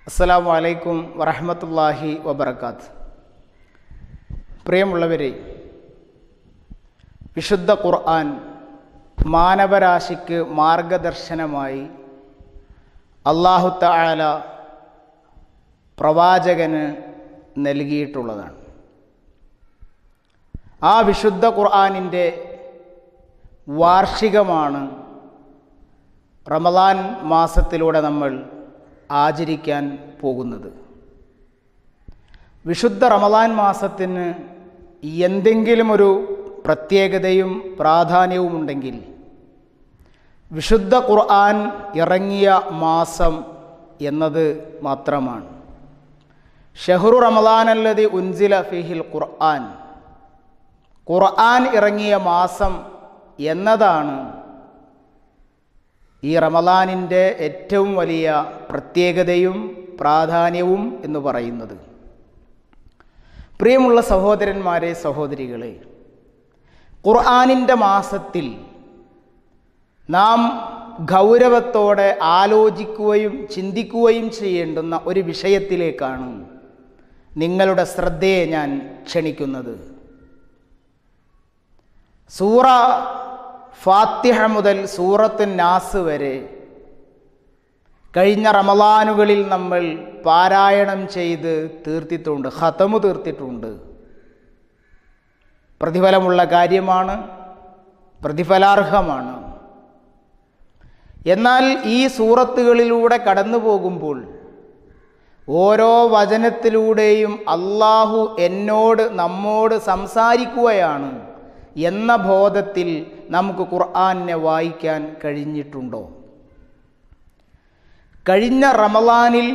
അസ്സലാമു അലൈക്കും വറഹമത്തല്ലാഹി വബർക്കാത്ത് പ്രിയമുള്ളവരെ വിശുദ്ധ ഖുർആൻ മാനവരാശിക്ക് മാർഗദർശനമായി അള്ളാഹു തആല പ്രവാചകന് നൽകിയിട്ടുള്ളതാണ് ആ വിശുദ്ധ ഖുർആനിൻ്റെ വാർഷികമാണ് റമദാൻ മാസത്തിലൂടെ നമ്മൾ ആചരിക്കാൻ പോകുന്നത് വിശുദ്ധ റമദാൻ മാസത്തിന് എന്തെങ്കിലും ഒരു പ്രത്യേകതയും പ്രാധാന്യവും ഉണ്ടെങ്കിൽ വിശുദ്ധ ഖുർആൻ ഇറങ്ങിയ മാസം എന്നത് മാത്രമാണ് ഷഹ്റു റമദാൻ അല്ലതി ഉൻസില ഫിഹിൽ ഖുർആൻ ഖുർആൻ ഇറങ്ങിയ മാസം എന്നതാണ് ഈ റമദാനിൻ്റെ ഏറ്റവും വലിയ പ്രത്യേകതയും പ്രാധാന്യവും എന്ന് പറയുന്നത് പ്രിയമുള്ള സഹോദരന്മാരെ സഹോദരികളെ ഖുർആാനിൻ്റെ മാസത്തിൽ നാം ഗൗരവത്തോടെ ആലോചിക്കുകയും ചിന്തിക്കുകയും ചെയ്യേണ്ടുന്ന ഒരു വിഷയത്തിലേക്കാണ് നിങ്ങളുടെ ശ്രദ്ധയെ ഞാൻ ക്ഷണിക്കുന്നത് സൂറ ഫാത്തിഹ മുതൽ സൂറത്ത് നാസ് വരെ കഴിഞ്ഞ റമലാനുകളിൽ നമ്മൾ പാരായണം ചെയ്ത് തീർത്തിട്ടുണ്ട് ഹതമു തീർത്തിട്ടുണ്ട് പ്രതിഫലമുള്ള കാര്യമാണ് പ്രതിഫലാർഹമാണ് എന്നാൽ ഈ സൂറത്തുകളിലൂടെ കടന്നു പോകുമ്പോൾ ഓരോ വചനത്തിലൂടെയും അള്ളാഹു എന്നോട് നമ്മോട് സംസാരിക്കുകയാണ് എന്ന ബോധത്തിൽ നമുക്ക് ഖുർആാനിനെ വായിക്കാൻ കഴിഞ്ഞിട്ടുണ്ടോ കഴിഞ്ഞ റമലാനിൽ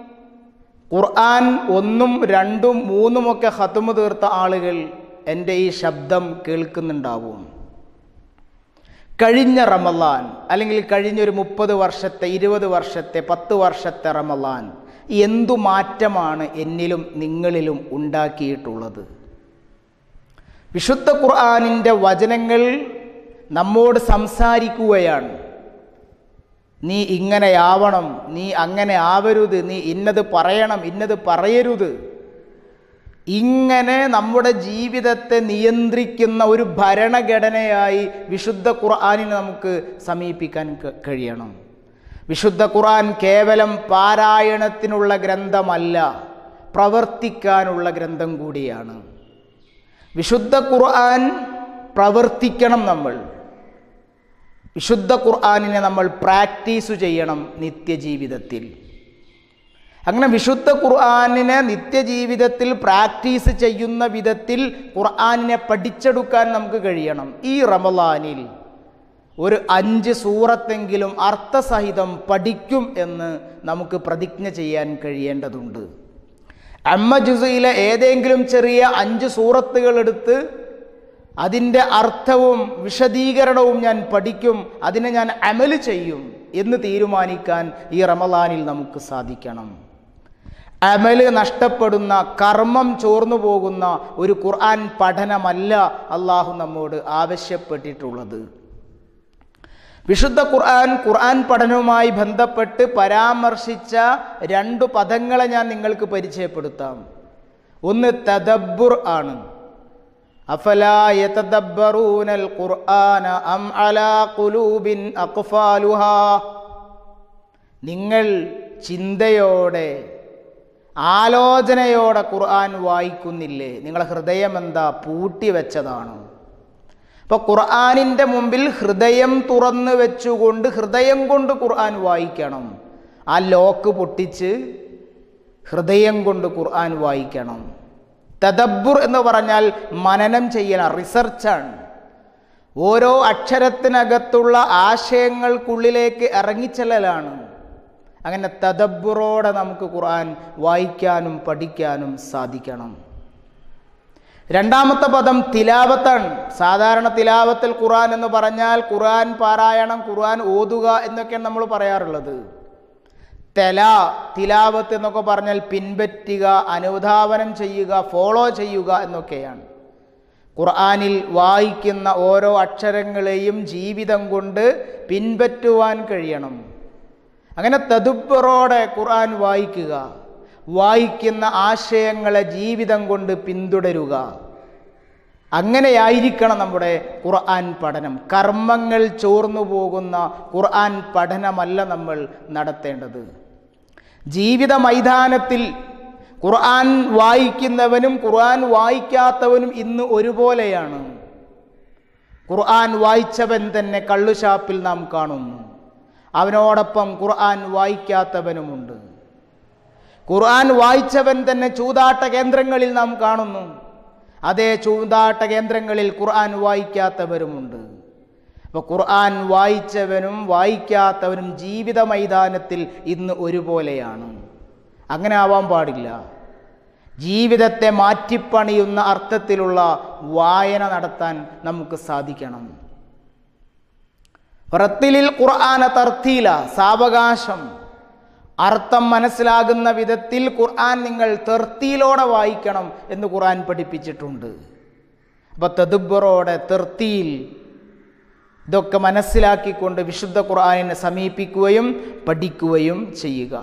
ഖുർആൻ ഒന്നും രണ്ടും മൂന്നുമൊക്കെ ഹത്തുമ് തീർത്ത ആളുകൾ എൻ്റെ ഈ ശബ്ദം കേൾക്കുന്നുണ്ടാവും കഴിഞ്ഞ റമലാൻ അല്ലെങ്കിൽ കഴിഞ്ഞൊരു മുപ്പത് വർഷത്തെ ഇരുപത് വർഷത്തെ പത്ത് വർഷത്തെ റമലാൻ എന്തു മാറ്റമാണ് എന്നിലും നിങ്ങളിലും ഉണ്ടാക്കിയിട്ടുള്ളത് വിശുദ്ധ ഖുർആാനിൻ്റെ വചനങ്ങൾ നമ്മോട് സംസാരിക്കുകയാണ് നീ ഇങ്ങനെയാവണം നീ അങ്ങനെ ആവരുത് നീ ഇന്നത് പറയണം ഇന്നത് പറയരുത് ഇങ്ങനെ നമ്മുടെ ജീവിതത്തെ നിയന്ത്രിക്കുന്ന ഒരു ഭരണഘടനയായി വിശുദ്ധ ഖുർആാനിനെ നമുക്ക് സമീപിക്കാൻ കഴിയണം വിശുദ്ധ ഖുർആൻ കേവലം പാരായണത്തിനുള്ള ഗ്രന്ഥമല്ല പ്രവർത്തിക്കാനുള്ള ഗ്രന്ഥം കൂടിയാണ് വിശുദ്ധ ഖുർആൻ പ്രവർത്തിക്കണം നമ്മൾ വിശുദ്ധ ഖുർആാനിനെ നമ്മൾ പ്രാക്ടീസ് ചെയ്യണം നിത്യജീവിതത്തിൽ അങ്ങനെ വിശുദ്ധ ഖുർആാനിനെ നിത്യജീവിതത്തിൽ പ്രാക്ടീസ് ചെയ്യുന്ന വിധത്തിൽ ഖുർആാനിനെ പഠിച്ചെടുക്കാൻ നമുക്ക് കഴിയണം ഈ റമലാനിൽ ഒരു അഞ്ച് സൂറത്തെങ്കിലും അർത്ഥസഹിതം പഠിക്കും എന്ന് നമുക്ക് പ്രതിജ്ഞ ചെയ്യാൻ കഴിയേണ്ടതുണ്ട് അമ്മ ജുസയിലെ ഏതെങ്കിലും ചെറിയ അഞ്ച് സൂറത്തുകൾ എടുത്ത് അതിൻ്റെ അർത്ഥവും വിശദീകരണവും ഞാൻ പഠിക്കും അതിനെ ഞാൻ അമല് ചെയ്യും എന്ന് തീരുമാനിക്കാൻ ഈ റമലാനിൽ നമുക്ക് സാധിക്കണം അമല് നഷ്ടപ്പെടുന്ന കർമ്മം ചോർന്നു പോകുന്ന ഒരു ഖുർആൻ പഠനമല്ല അള്ളാഹു നമ്മോട് ആവശ്യപ്പെട്ടിട്ടുള്ളത് വിശുദ്ധ ഖുർആൻ ഖുർആൻ പഠനവുമായി ബന്ധപ്പെട്ട് പരാമർശിച്ച രണ്ടു പദങ്ങളെ ഞാൻ നിങ്ങൾക്ക് പരിചയപ്പെടുത്താം ഒന്ന് തദബ്ബുർ ആണ് അഫലാ യതദബ്ബറൂനൽ ഖുർആന അം അലാ ഖുലൂബിൻ അഖ്ഫാലുഹാ നിങ്ങൾ ചിന്തയോടെ ആലോചനയോടെ ഖുർആൻ വായിക്കുന്നില്ലേ നിങ്ങളെ ഹൃദയം എന്താ പൂട്ടി വെച്ചതാണോ അപ്പോൾ ഖുർആാനിൻ്റെ മുമ്പിൽ ഹൃദയം തുറന്നു വെച്ചുകൊണ്ട് ഹൃദയം കൊണ്ട് ഖുർആൻ വായിക്കണം ആ ലോക്ക് പൊട്ടിച്ച് ഹൃദയം കൊണ്ട് ഖുർആൻ വായിക്കണം തദബ്ബുർ എന്ന് പറഞ്ഞാൽ മനനം ചെയ്യണം റിസർച്ചാണ് ഓരോ അക്ഷരത്തിനകത്തുള്ള ആശയങ്ങൾക്കുള്ളിലേക്ക് ഇറങ്ങിച്ചെല്ലലാണ് അങ്ങനെ തദബ്ബുറോടെ നമുക്ക് ഖുർആൻ വായിക്കാനും പഠിക്കാനും സാധിക്കണം രണ്ടാമത്തെ പദം തിലാവത്താണ് സാധാരണ തിലാവത്തിൽ ഖുർആൻ എന്ന് പറഞ്ഞാൽ ഖുർആൻ പാരായണം ഖുർആൻ ഓതുക എന്നൊക്കെയാണ് നമ്മൾ പറയാറുള്ളത് തെല തിലാവത്ത് എന്നൊക്കെ പറഞ്ഞാൽ പിൻപറ്റുക അനുധാവനം ചെയ്യുക ഫോളോ ചെയ്യുക എന്നൊക്കെയാണ് ഖുർആനിൽ വായിക്കുന്ന ഓരോ അക്ഷരങ്ങളെയും ജീവിതം കൊണ്ട് പിൻപറ്റുവാൻ കഴിയണം അങ്ങനെ തതുപ്പറോടെ ഖുർആൻ വായിക്കുക വായിക്കുന്ന ആശയങ്ങളെ ജീവിതം കൊണ്ട് പിന്തുടരുക അങ്ങനെയായിരിക്കണം നമ്മുടെ ഖുർആൻ പഠനം കർമ്മങ്ങൾ ചോർന്നു പോകുന്ന ഖുർആൻ പഠനമല്ല നമ്മൾ നടത്തേണ്ടത് ജീവിത മൈതാനത്തിൽ ഖുർആൻ വായിക്കുന്നവനും ഖുർആൻ വായിക്കാത്തവനും ഇന്ന് ഒരുപോലെയാണ് ഖുർആൻ വായിച്ചവൻ തന്നെ കള്ളുഷാപ്പിൽ നാം കാണുന്നു അവനോടൊപ്പം ഖുർആൻ വായിക്കാത്തവനുമുണ്ട് ഖുർആൻ വായിച്ചവൻ തന്നെ ചൂതാട്ട കേന്ദ്രങ്ങളിൽ നാം കാണുന്നു അതേ ചൂതാട്ട കേന്ദ്രങ്ങളിൽ ഖുർആൻ വായിക്കാത്തവരുമുണ്ട് അപ്പോൾ ഖുർആൻ വായിച്ചവനും വായിക്കാത്തവനും ജീവിത മൈതാനത്തിൽ ഇന്ന് ഒരുപോലെയാണ് അങ്ങനെ ആവാൻ പാടില്ല ജീവിതത്തെ മാറ്റിപ്പണിയുന്ന അർത്ഥത്തിലുള്ള വായന നടത്താൻ നമുക്ക് സാധിക്കണം റത്തിലിൽ ഖുർആന തർത്തീല സാവകാശം അർത്ഥം മനസ്സിലാകുന്ന വിധത്തിൽ ഖുർആൻ നിങ്ങൾ തെർത്തിയിലോടെ വായിക്കണം എന്ന് ഖുർആൻ പഠിപ്പിച്ചിട്ടുണ്ട് അപ്പോൾ തെതുബറോടെ തെർത്തിയിൽ ഇതൊക്കെ മനസ്സിലാക്കിക്കൊണ്ട് വിശുദ്ധ ഖുർആനിനെ സമീപിക്കുകയും പഠിക്കുകയും ചെയ്യുക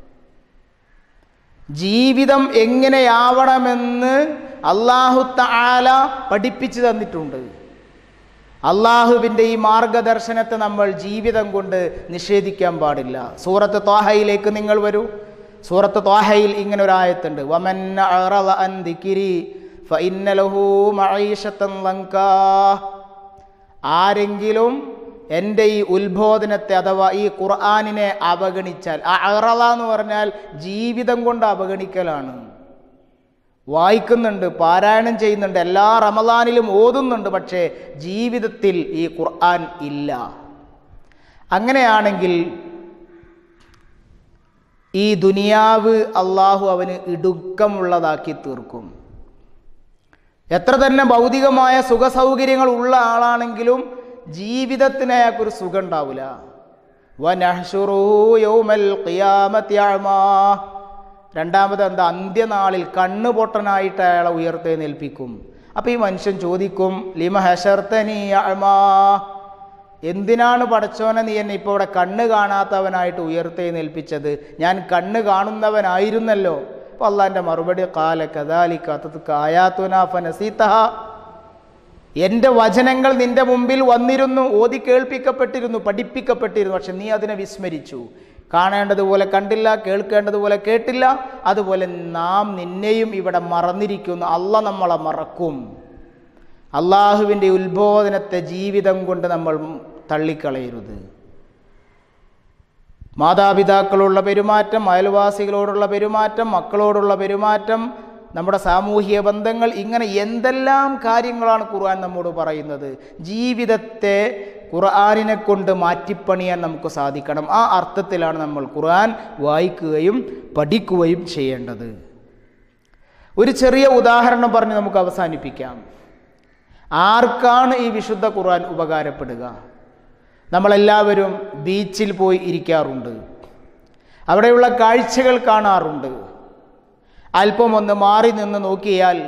ജീവിതം എങ്ങനെയാവണമെന്ന് അള്ളാഹു താല പഠിപ്പിച്ചു തന്നിട്ടുണ്ട് അള്ളാഹുവിൻ്റെ ഈ മാർഗദർശനത്തെ നമ്മൾ ജീവിതം കൊണ്ട് നിഷേധിക്കാൻ പാടില്ല സൂറത്ത് ത്വാഹയിലേക്ക് നിങ്ങൾ വരൂ സൂറത്ത് ത്വാഹയിൽ ഇങ്ങനെ ഒരു ആയത്തുണ്ട് വമൻ അറള അൻ ദിക്രി ഫഇന്ന ലഹു മഈശത്തൻ ലങ്കാ ആരെങ്കിലും എൻ്റെ ഈ ഉത്ബോധനത്തെ അഥവാ ഈ ഖുർആാനിനെ അവഗണിച്ചാൽ ആ അറള എന്ന് പറഞ്ഞാൽ ജീവിതം കൊണ്ട് അവഗണിക്കലാണ് വായിക്കുന്നുണ്ട് പാരായണം ചെയ്യുന്നുണ്ട് എല്ലാ റമദാനിലും ഓതുന്നുണ്ട് പക്ഷേ ജീവിതത്തിൽ ഈ ഖുർആൻ ഇല്ല അങ്ങനെയാണെങ്കിൽ ഈ ദുനിയാവ് അള്ളാഹു അവന് ഇടുക്കമുള്ളതാക്കി തീർക്കും എത്ര തന്നെ ഭൗതികമായ സുഖസൗകര്യങ്ങൾ ഉള്ള ആളാണെങ്കിലും ജീവിതത്തിന് അയാൾക്കൊരു സുഖം ഉണ്ടാവില്ല വനഹ്ഷുറുഹു യൗമൽ ഖിയാമത്തി അഅ്മാ. രണ്ടാമത് എന്താ അന്ത്യനാളിൽ കണ്ണ് പൊട്ടനായിട്ട് അയാളെ ഉയർത്തെഴുന്നേൽപ്പിക്കും അപ്പം ഈ മനുഷ്യൻ ചോദിക്കും ലിമ ഹഷർത്തനി അഅ്മാ. എന്തിനാണ് പടച്ചോനെ നീ എന്നെ ഇപ്പോൾ ഇവിടെ കണ്ണ് കാണാത്തവനായിട്ട് ഉയർത്തെഴുന്നേൽപ്പിച്ചത് ഞാൻ കണ്ണ് കാണുന്നവനായിരുന്നല്ലോ അപ്പോൾ അള്ളാൻ്റെ മറുപടി കാല കദാലിക്കത്ത് കായാത്തുനാഫനസീത്തഹ എൻ്റെ വചനങ്ങൾ നിന്റെ മുമ്പിൽ വന്നിരുന്നു ഓതി കേൾപ്പിക്കപ്പെട്ടിരുന്നു പഠിപ്പിക്കപ്പെട്ടിരുന്നു പക്ഷെ നീ അതിനെ വിസ്മരിച്ചു കാണേണ്ടതുപോലെ കണ്ടില്ല കേൾക്കേണ്ടതുപോലെ കേട്ടില്ല അതുപോലെ നാം നിന്നെയും ഇവിടെ മറന്നിരിക്കുന്നു അല്ല നമ്മളെ മറക്കും അള്ളാഹുവിൻ്റെ ഉത്ബോധനത്തെ ജീവിതം കൊണ്ട് നമ്മൾ തള്ളിക്കളയരുത് മാതാപിതാക്കളുള്ള പെരുമാറ്റം അയൽവാസികളോടുള്ള പെരുമാറ്റം മക്കളോടുള്ള പെരുമാറ്റം നമ്മുടെ സാമൂഹിക ബന്ധങ്ങൾ ഇങ്ങനെ എന്തെല്ലാം കാര്യങ്ങളാണ് ഖുർആൻ നമ്മോട് പറയുന്നത് ജീവിതത്തെ ഖുർആാനിനെ കൊണ്ട് മാറ്റിപ്പണിയാൻ നമുക്ക് സാധിക്കണം ആ അർത്ഥത്തിലാണ് നമ്മൾ ഖുർആൻ വായിക്കുകയും പഠിക്കുകയും ചെയ്യേണ്ടത് ഒരു ചെറിയ ഉദാഹരണം പറഞ്ഞ് നമുക്ക് അവസാനിപ്പിക്കാം ആർക്കാണ് ഈ വിശുദ്ധ ഖുർആൻ ഉപകാരപ്പെടുക നമ്മളെല്ലാവരും ബീച്ചിൽ പോയി ഇരിക്കാറുണ്ട് അവിടെയുള്ള കാഴ്ചകൾ കാണാറുണ്ട് അല്പം ഒന്ന് മാറി നിന്ന് നോക്കിയാൽ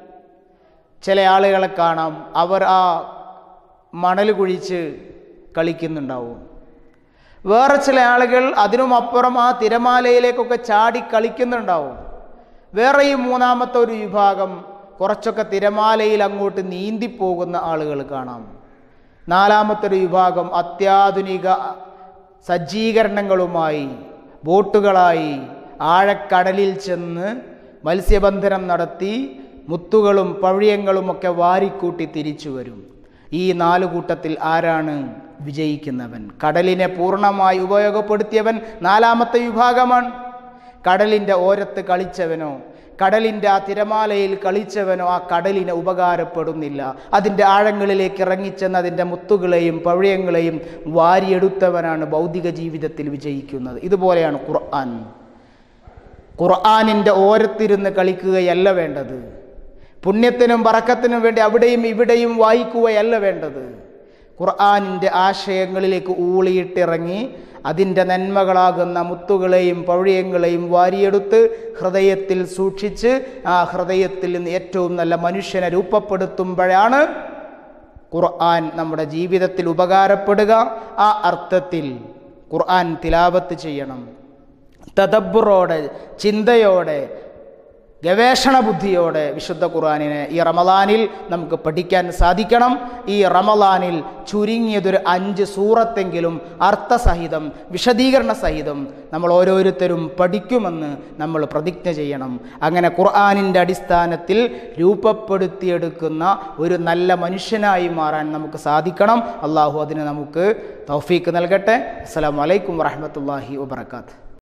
ചില ആളുകളെ കാണാം അവർ ആ മണൽ കുഴിച്ച് കളിക്കുന്നുണ്ടാവും വേറെ ചില ആളുകൾ അതിനുമപ്പുറം ആ തിരമാലയിലേക്കൊക്കെ ചാടി കളിക്കുന്നുണ്ടാവും വേറെ ഈ മൂന്നാമത്തെ ഒരു വിഭാഗം കുറച്ചൊക്കെ തിരമാലയിൽ അങ്ങോട്ട് നീന്തിപ്പോകുന്ന ആളുകൾ കാണാം നാലാമത്തെ ഒരു വിഭാഗം അത്യാധുനിക സജ്ജീകരണങ്ങളുമായി ബോട്ടുകളായി ആഴക്കടലിൽ ചെന്ന് മത്സ്യബന്ധനം നടത്തി മുത്തുകളും പവിഴങ്ങളുമൊക്കെ വാരിക്കൂട്ടി തിരിച്ചു വരും ഈ നാല് കൂട്ടത്തിൽ ആരാണ് വിജയിക്കുന്നവൻ കടലിനെ പൂർണ്ണമായി ഉപയോഗപ്പെടുത്തിയവൻ നാലാമത്തെ വിഭാഗമാണ് കടലിൻ്റെ ഓരത്ത് കളിച്ചവനോ കടലിൻ്റെ ആ തിരമാലയിൽ കളിച്ചവനോ ആ കടലിന് ഉപകാരപ്പെടുന്നില്ല അതിൻ്റെ ആഴങ്ങളിലേക്ക് ഇറങ്ങിച്ചെന്ന് അതിൻ്റെ മുത്തുകളെയും പഴയങ്ങളെയും വാരിയെടുത്തവനാണ് ഭൗതിക ജീവിതത്തിൽ വിജയിക്കുന്നത് ഇതുപോലെയാണ് ഖുർആൻ ഖുർആാനിൻ്റെ ഓരത്തിരുന്ന് കളിക്കുകയല്ല വേണ്ടത് പുണ്യത്തിനും പറക്കത്തിനും വേണ്ടി അവിടെയും ഇവിടെയും വായിക്കുകയല്ല വേണ്ടത് ഖുർആാനിൻ്റെ ആശയങ്ങളിലേക്ക് ഊളിയിട്ടിറങ്ങി അതിൻ്റെ നന്മകളാകുന്ന മുത്തുകളെയും പഴയങ്ങളെയും വാരിയെടുത്ത് ഹൃദയത്തിൽ സൂക്ഷിച്ച് ആ ഹൃദയത്തിൽ നിന്ന് ഏറ്റവും നല്ല മനുഷ്യനെ രൂപപ്പെടുത്തുമ്പോഴാണ് ഖുർആൻ നമ്മുടെ ജീവിതത്തിൽ ഉപകാരപ്പെടുക ആ അർത്ഥത്തിൽ ഖുർആൻ തിലാവത്ത് ചെയ്യണം തദബ്ബുറോടെ ചിന്തയോടെ ഗവേഷണ ബുദ്ധിയോടെ വിശുദ്ധ ഖുർആനിനെ ഈ റമദാനിൽ നമുക്ക് പഠിക്കാൻ സാധിക്കണം ഈ റമദാനിൽ ചുരുങ്ങിയതൊരു അഞ്ച് സൂറത്തെങ്കിലും അർത്ഥസഹിതം വിശദീകരണ സഹിതം നമ്മൾ ഓരോരുത്തരും പഠിക്കുമെന്ന് നമ്മൾ പ്രതിജ്ഞ ചെയ്യണം അങ്ങനെ ഖുർആാനിൻ്റെ അടിസ്ഥാനത്തിൽ രൂപപ്പെടുത്തിയെടുക്കുന്ന ഒരു നല്ല മനുഷ്യനായി മാറാൻ നമുക്ക് സാധിക്കണം അള്ളാഹു അതിന് നമുക്ക് തൗഫീക്ക് നൽകട്ടെ അസ്സാം വലൈക്കും വറഹമത്തല്ലാഹി വാബർക്കാത്ത്